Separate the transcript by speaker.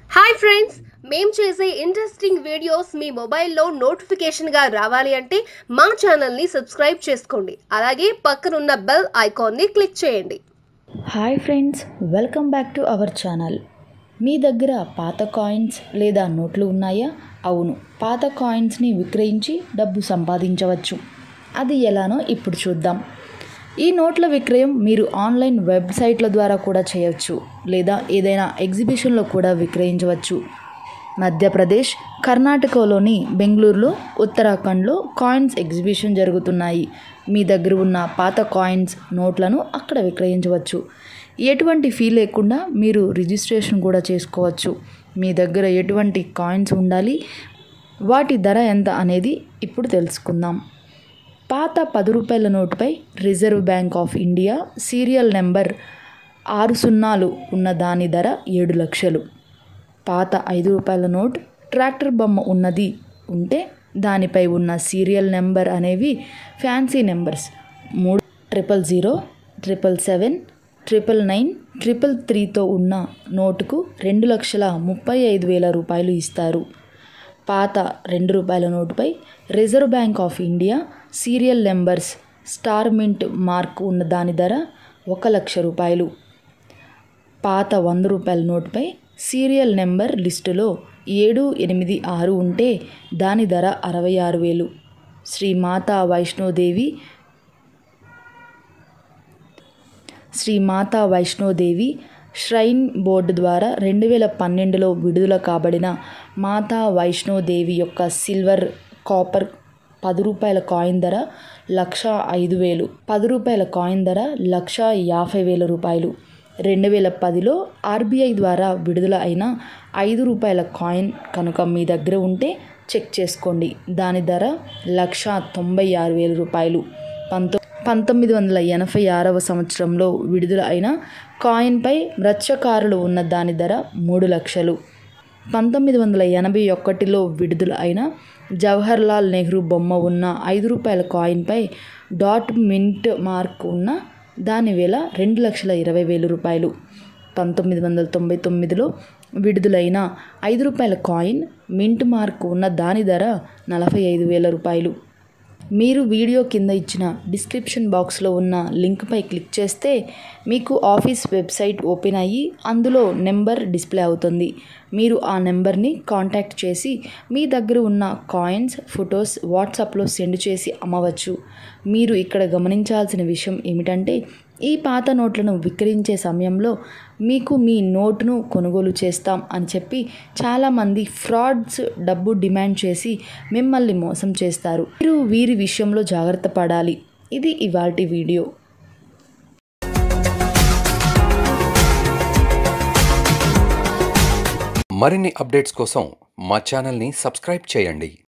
Speaker 1: hi friends మేం చేసే interesting videos మీ మొబైల్లో నోటిఫికేషన్గా రావాలి అంటే మా ఛానల్ని సబ్స్క్రైబ్ చేసుకోండి అలాగే పక్కనున్న బెల్ ఐకాన్ని క్లిక్ చేయండి
Speaker 2: hi friends welcome back to our channel మీ దగ్గర పాత కాయిన్స్ లేదా నోట్లు ఉన్నాయా అవును పాత కాయిన్స్ని విక్రయించి డబ్బు సంపాదించవచ్చు అది ఎలానో ఇప్పుడు చూద్దాం ఈ నోట్ల విక్రయం మీరు ఆన్లైన్ వెబ్సైట్ల ద్వారా కూడా చేయవచ్చు లేదా ఏదైనా ఎగ్జిబిషన్లో కూడా విక్రయించవచ్చు మధ్యప్రదేశ్ కర్ణాటకలోని బెంగళూరులో ఉత్తరాఖండ్లో కాయిన్స్ ఎగ్జిబిషన్ జరుగుతున్నాయి మీ దగ్గర ఉన్న పాత కాయిన్స్ నోట్లను అక్కడ విక్రయించవచ్చు ఎటువంటి ఫీ లేకుండా మీరు రిజిస్ట్రేషన్ కూడా చేసుకోవచ్చు మీ దగ్గర ఎటువంటి కాయిన్స్ ఉండాలి వాటి ధర ఎంత అనేది ఇప్పుడు తెలుసుకుందాం పాత పది రూపాయల నోటుపై Reserve Bank of India serial number ఆరు సున్నాలు ఉన్న దాని ధర ఏడు లక్షలు పాత ఐదు రూపాయల నోట్ ట్రాక్టర్ బొమ్మ ఉన్నది ఉంటే దానిపై ఉన్న సీరియల్ నెంబర్ అనేవి ఫ్యాన్సీ నెంబర్స్ మూడు triple zero triple seven triple nine triple త్రీతో ఉన్న నోటుకు రెండు లక్షల ముప్పై ఐదు వేల రూపాయలు ఇస్తారు పాత రెండు రూపాయల నోటుపై Reserve Bank of India serial numbers star mint mark ఉన్న దాని ధర ఒక లక్ష రూపాయలు పాత వంద రూపాయల నోటుపై సీరియల్ నెంబర్ లిస్టులో ఏడు ఎనిమిది ఆరు ఉంటే దాని ధర అరవై ఆరు వేలు శ్రీ మాతా వైష్ణోదేవి శ్రీ మాతా వైష్ణోదేవి ష్రైన్ బోర్డు ద్వారా రెండు వేల పన్నెండులో విడుదల కాబడిన మాతా వైష్ణోదేవి యొక్క సిల్వర్ కాపర్ పది రూపాయల కాయిన్ ధర లక్ష ఐదు వేలు పది రూపాయల కాయిన్ ధర లక్ష యాభై వేల రూపాయలు రెండు వేల పదిలో ఆర్బీఐ ద్వారా విడుదల అయిన ఐదు రూపాయల కాయిన్ కనుక మీ దగ్గర ఉంటే చెక్ చేసుకోండి దాని ధర లక్ష తొంభై ఆరు వేల రూపాయలు పంతొ పంతొమ్మిది వందల ఎనభై ఆరవ సంవత్సరంలో విడుదల అయిన కాయిన్పై మత్స్యకారులు ఉన్న దాని ధర మూడు లక్షలు పంతొమ్మిది వందల ఎనభై ఒకటిలో విడుదల అయిన జవహర్లాల్ నెహ్రూ బొమ్మ ఉన్న ఐదు రూపాయల కాయిన్పై డాట్ మింట్ మార్క్ ఉన్న దాని వేల రెండు లక్షల ఇరవై వేల రూపాయలు పంతొమ్మిది వందల తొంభై తొమ్మిదిలో విడుదలైన ఐదు రూపాయల కాయిన్ మింట్ మార్క్ ఉన్న దాని ధర నలభై ఐదు వేల రూపాయలు మీరు వీడియో కింద ఇచ్చిన డిస్క్రిప్షన్ బాక్స్లో ఉన్న లింక్పై క్లిక్ చేస్తే మీకు ఆఫీస్ వెబ్సైట్ ఓపెన్ అయ్యి అందులో నెంబర్ డిస్ప్లే అవుతుంది మీరు ఆ నెంబర్ని కాంటాక్ట్ చేసి మీ దగ్గర ఉన్న కాయిన్స్ ఫొటోస్ వాట్సాప్లో సెండ్ చేసి అమ్మవచ్చు మీరు ఇక్కడ గమనించాల్సిన విషయం ఏమిటంటే ఈ పాత నోట్లను విక్రయించే సమయంలో మీకు మీ నోటును కొనుగోలు చేస్తాం అని చెప్పి చాలామంది ఫ్రాడ్స్ డబ్బు డిమాండ్ చేసి మిమ్మల్ని మోసం చేస్తారు మీరు వీరి విషయంలో జాగ్రత్త పడాలి ఇది ఇవాల్టి వీడియో
Speaker 3: మరిన్ని అప్డేట్స్ కోసం మా ఛానల్ని సబ్స్క్రైబ్ చేయండి